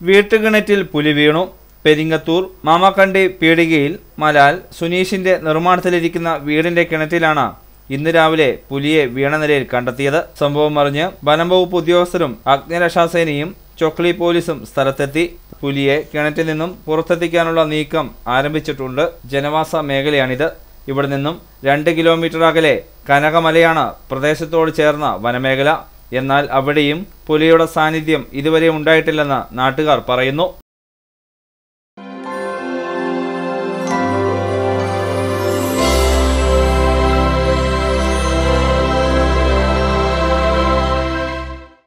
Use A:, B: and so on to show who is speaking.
A: വീട്ടുകിണറ്റിൽ പുലി വീണു പെരിങ്ങത്തൂർ മാമാക്കണ്ടി പീടികയിൽ മലാൽ സുനീഷിന്റെ നിർമ്മാണത്തിലിരിക്കുന്ന വീടിന്റെ കിണറ്റിലാണ് ഇന്ന് രാവിലെ പുലിയെ വീണ നിലയിൽ കണ്ടെത്തിയത് സംഭവം അറിഞ്ഞ് വനം വകുപ്പ് ഉദ്യോഗസ്ഥരും അഗ്നിരക്ഷാസേനയും ചൊക്ലി പോലീസും സ്ഥലത്തെത്തി പുലിയെ കിണറ്റിൽ നിന്നും പുറത്തെത്തിക്കാനുള്ള നീക്കം ആരംഭിച്ചിട്ടുണ്ട് ജനവാസ മേഖലയാണിത് ഇവിടെ നിന്നും രണ്ട് കിലോമീറ്റർ അകലെ കനകമലയാണ് പ്രദേശത്തോട് ചേർന്ന വനമേഖല എന്നാൽ അവിടെയും പുലിയുടെ സാന്നിധ്യം ഇതുവരെ ഉണ്ടായിട്ടില്ലെന്ന് നാട്ടുകാർ പറയുന്നു